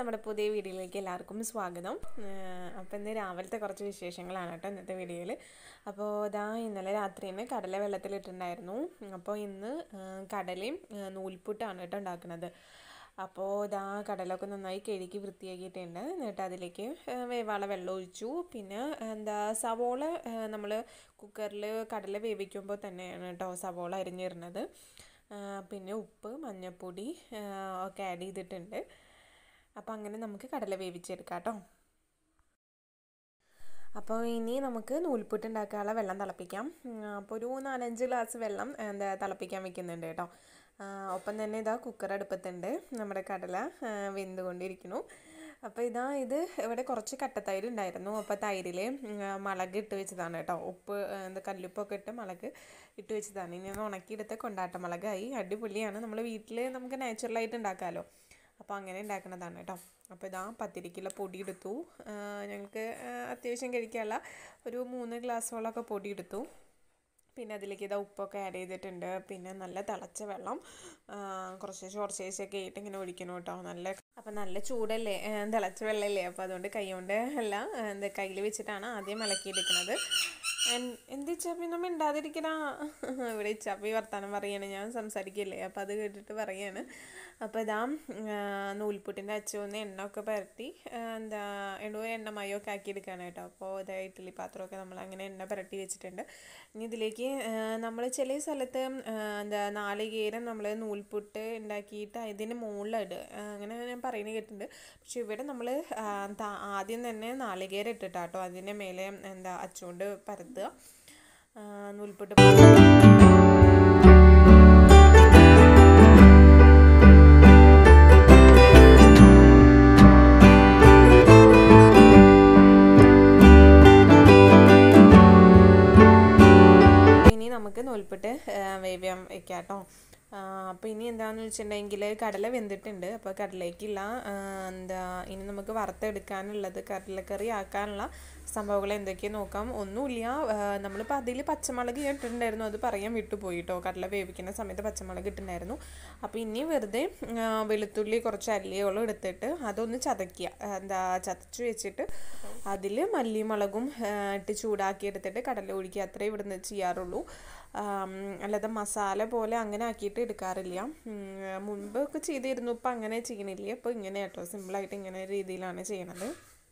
നമ്മുടെ പുതിയ വീഡിയോയിലേക്ക് എല്ലാവർക്കും സ്വാഗതം അപ്പോൾ ഇന്ന് രാവിലത്തെ കുറച്ച് വിശേഷങ്ങളാണ് കേട്ടോ ഇന്നത്തെ വീഡിയോയിൽ അപ്പോൾ ഇതാ ഇന്നലെ രാത്രിന് കടല വെള്ളത്തിലിട്ടുണ്ടായിരുന്നു അപ്പോൾ ഇന്ന് ആ, കടലയും ആ, നൂൽപുട്ടാണ് കേട്ടോ ഉണ്ടാക്കുന്നത് അപ്പോൾ ഇതാ കടലൊക്കെ നന്നായി കഴുകി വൃത്തിയാക്കിയിട്ടുണ്ട് എന്നിട്ട് അതിലേക്ക് ആ, വേവാള വെള്ളം ഒഴിച്ചു പിന്നെ എന്താ സവോള നമ്മൾ കുക്കറിൽ കടല വേവിക്കുമ്പോൾ തന്നെയാണ് കേട്ടോ സവോള അരിഞ്ഞിരുന്നത് ആ, പിന്നെ ഉപ്പ് മഞ്ഞൾപ്പൊടി ആ, ഒക്കെ ആഡ് ചെയ്തിട്ടുണ്ട് അപ്പോൾ അങ്ങനെ നമുക്ക് കടല വേവിച്ചെടുക്കാം കേട്ടോ അപ്പോൾ ഇനി നമുക്ക് നൂൽപുട്ട് ഉണ്ടാക്കാനുള്ള വെള്ളം തിളപ്പിക്കാം ഉം, അപ്പോൾ ഒരു നാലഞ്ച് ഗ്ലാസ് വെള്ളം എന്താ തിളപ്പിക്കാൻ വെക്കുന്നുണ്ട് കേട്ടോ ആ, ഒപ്പം തന്നെ ഇതാ കുക്കർ അടുപ്പത്തുണ്ട് നമ്മുടെ കടല ആ, വെന്തുകൊണ്ടിരിക്കുന്നു അപ്പോൾ ഇതാ ഇത് ഇവിടെ കുറച്ച് കട്ടത്തൈര് ഉണ്ടായിരുന്നു അപ്പോൾ തൈരിൽ മുളക് ഇട്ട് വെച്ചതാണ് കേട്ടോ ഉപ്പ് ആ, എന്താ കല്ലുപ്പൊക്കെ ഇട്ട് മുളക് ഇട്ട് വെച്ചതാണ് ഇനി ഒന്ന് ഉണക്കിയെടുത്ത കൊണ്ടാട്ട മുളകായി അടിപൊളിയാണ് നമ്മൾ വീട്ടിൽ നമുക്ക് നാച്ചുറലായിട്ട് ഉണ്ടാക്കാമല്ലോ അപ്പോൾ അങ്ങനെ ഉണ്ടാക്കുന്നതാണ് കേട്ടോ അപ്പോൾ ഇതാ പത്തിരിക്കുള്ള പൊടി എടുത്തു ആ, ഞങ്ങൾക്ക് ആ, അത്യാവശ്യം കഴിക്കാനുള്ള ഒരു മൂന്ന് ഗ്ലാസ്സോളമൊക്കെ പൊടി എടുത്തു പിന്നെ അതിലേക്ക് ഇതാ ഉപ്പൊക്കെ ആഡ് ചെയ്തിട്ടുണ്ട് പിന്നെ നല്ല തിളച്ച വെള്ളം ആ, കുറച്ച് കുറച്ചേശൊക്കെ ആയിട്ട് ഇങ്ങനെ ഒഴിക്കണം കേട്ടോ നല്ല അപ്പം നല്ല ചൂടല്ലേ ആ, തിളച്ച വെള്ളമല്ലേ അപ്പോൾ അതുകൊണ്ട് കൈ കൊണ്ട് അല്ല ആ, എന്താ കയ്യിൽ വെച്ചിട്ടാണ് ആദ്യം ഇളക്കിയെടുക്കുന്നത് എൻ- എന്ത് ഇച്ചാപ്പി നമ്മൾ മിണ്ടാതിരിക്കണ ഇവിടെ ഇച്ചാപ്പി വർത്താനം പറയാണ് ഞാൻ സംസാരിക്കില്ലേ അപ്പോൾ അത് കേട്ടിട്ട് പറയാണ് അപ്പോൾ ഇതാ ആ, നൂൽപുട്ടിൻ്റെ അച്ചുവന്ന് എണ്ണ ഒക്കെ പുരട്ടി ആ, എന്താ എണ്ണ എണ്ണമയമൊക്കെ ആക്കി എടുക്കുകയാണ് കേട്ടോ അപ്പോൾ ഇതാ ഇഡ്ഡലി പാത്രമൊക്കെ നമ്മൾ അങ്ങനെ എണ്ണ പുരട്ടി വെച്ചിട്ടുണ്ട് ഇനി ഇതിലേക്ക് നമ്മൾ ചില സ്ഥലത്ത് ആ, എന്താ നാളികേരം നമ്മൾ നൂൽപുട്ട് ഉണ്ടാക്കിയിട്ട് ഇതിന് മുകളിലിടുക അങ്ങനെ ഞാൻ പറയുന്നത് കേട്ടിട്ടുണ്ട് പക്ഷെ ഇവിടെ നമ്മൾ ആദ്യം തന്നെ നാളികേരം ഇട്ടിട്ടാട്ടോ അതിൻ്റെ മേലെ എന്താ അച്ചുകൊണ്ട് പരത്തുക ആ, നൂൽപുട്ട് ഇനി നമുക്ക് നൂൽപുട്ട് വേവ്യാൻ വെക്കാം കേട്ടോ അപ്പോൾ ഇനി എന്താണെന്ന് വെച്ചിട്ടുണ്ടെങ്കിൽ കടല വെന്തിട്ടുണ്ട് അപ്പോൾ കടലേക്കുള്ള ആ, എന്താ ഇനി നമുക്ക് വറുത്തെടുക്കാനുള്ളത് കടലക്കറി ആക്കാനുള്ള സംഭവങ്ങൾ എന്തൊക്കെയാണ് നോക്കാം ഒന്നുമില്ല നമ്മളിപ്പോൾ അതിൽ പച്ചമുളക് ഇട്ടിട്ടുണ്ടായിരുന്നു അത് പറയാൻ വിട്ടുപോയി കേട്ടോ കടല വേവിക്കുന്ന സമയത്ത് പച്ചമുളക് ഇട്ടിട്ടുണ്ടായിരുന്നു അപ്പോൾ ഇനി വെറുതെ ആ, വെളുത്തുള്ളി കുറച്ച് അല്ലിയോളം എടുത്തിട്ട് അതൊന്ന് ചതക്കുക എന്താ ചതച്ച് വെച്ചിട്ട് അതിൽ മല്ലിമുളകും ആ, ഇട്ട് ചൂടാക്കി എടുത്തിട്ട് കടല ഒഴിക്കുക അത്രേ ഇവിടുന്ന് ചെയ്യാറുള്ളൂ ആം, അല്ലാതെ മസാല പോലെ അങ്ങനെ ആക്കിയിട്ട് എടുക്കാറില്ല ഉം, മുൻപൊക്കെ ചെയ്തിരുന്നു ഇപ്പം അങ്ങനെ ചെയ്യണില്ല ഇപ്പോൾ ഇങ്ങനെ കേട്ടോ സിമ്പിളായിട്ട് ഇങ്ങനെ രീതിയിലാണ് ചെയ്യണത്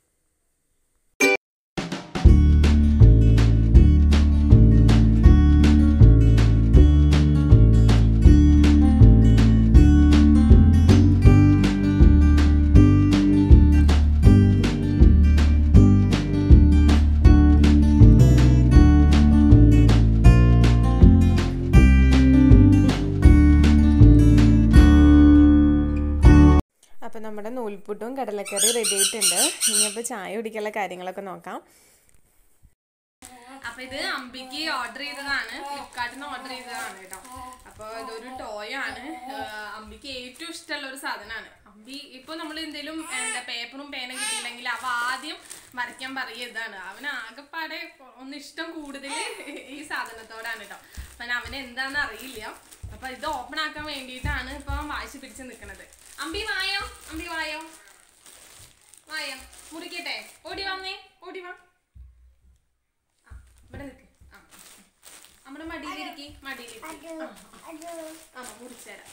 അപ്പം നമ്മുടെ നൂൽപുട്ടും കടലക്കറി റെഡി ആയിട്ടുണ്ട് ഇനിയപ്പോൾ ചായ കുടിക്കാനുള്ള കാര്യങ്ങളൊക്കെ നോക്കാം അപ്പൊ ഇത് അമ്പിക്ക് ഓർഡർ ചെയ്തതാണ് ഫ്ലിപ്കാർട്ടിൽ നിന്ന് ഓർഡർ ചെയ്തതാണ് കേട്ടോ അപ്പൊ ഇതൊരു ടോയ് ആണ് ആഹ് അമ്പിക്ക് ഏറ്റവും ഇഷ്ടമുള്ള ഒരു സാധനമാണ് അമ്പി ഇപ്പൊ നമ്മൾ എന്തെങ്കിലും എന്താ പേപ്പറും പേനും കിട്ടിയില്ലെങ്കിൽ അവ ആദ്യം വരയ്ക്കാൻ പറയുക ഇതാണ് അവന് ആകെപ്പാടെ ഒന്ന് ഇഷ്ടം കൂടുതൽ ഈ സാധനത്തോടാണ് കേട്ടോ അപ്പൊ അവന് എന്താന്ന് അറിയില്ല അപ്പൊ ഇത് ഓപ്പൺ ആക്കാൻ വേണ്ടിയിട്ടാണ് ഇപ്പൊ വായിച്ച് പിടിച്ച് നിൽക്കുന്നത് അമ്പി വായോ അമ്പി വായോ വായോ മുറിക്കട്ടെ ഓടി വന്നേ ഓടി വാ ആ, ഇവിടെ നിൽക്ക് ആ നമ്മുടെ മടിയിലിരിക്കി മടിയിലിരിക്കി ആ മുറിച്ചേരാം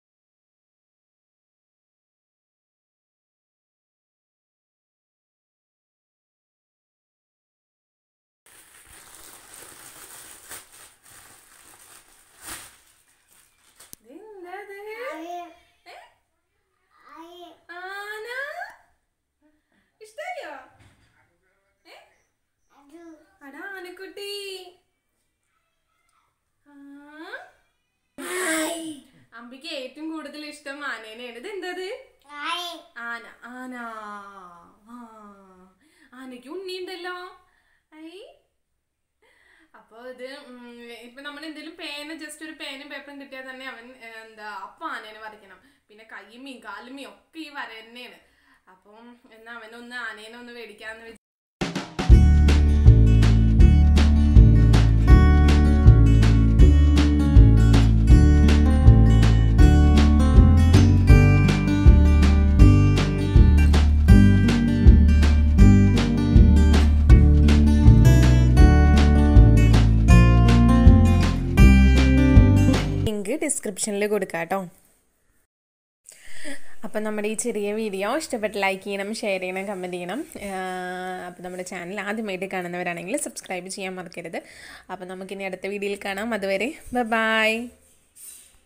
ഇതെന്താത്? ഏ? ആന? ഇഷ്ടായോ? ഏ? അടാ ആനക്കുട്ടി ആ. അമ്പിക്ക് ഏറ്റവും കൂടുതൽ ഇഷ്ടം ആനേനെയാണ് ഇത് എന്തത് ആന ആന ആ. ആനയ്ക്ക് ഉണ്ണിയുണ്ടല്ലോ ഐ അപ്പൊ ഇത് ഉം, ഇപ്പൊ നമ്മൾ എന്തെങ്കിലും പേന ജസ്റ്റ് ഒരു പേനും പേപ്പറും കിട്ടിയാൽ തന്നെ അവൻ ഏ, എന്താ അപ്പൊ ആനേനെ വരയ്ക്കണം പിന്നെ കയ്യുമ്മയും കാലുമ്മയും ഒക്കെ ഈ വര തന്നെയാണ് അപ്പം എന്നാ അവനൊന്ന് ആനേനെ ഒന്ന് മേടിക്കാന്ന് വെച്ച് ഡിസ്ക്രിപ്ഷനിൽ കൊടുക്കാം കേട്ടോ അപ്പം നമ്മുടെ ഈ ചെറിയ വീഡിയോ ഇഷ്ടപ്പെട്ട് ലൈക്ക് ചെയ്യണം ഷെയർ ചെയ്യണം കമൻറ്റ് ചെയ്യണം അപ്പോൾ നമ്മുടെ ചാനൽ ആദ്യമായിട്ട് കാണുന്നവരാണെങ്കിൽ സബ്സ്ക്രൈബ് ചെയ്യാൻ മറക്കരുത് അപ്പോൾ നമുക്കിനി അടുത്ത വീഡിയോയിൽ കാണാം അതുവരെ ബൈ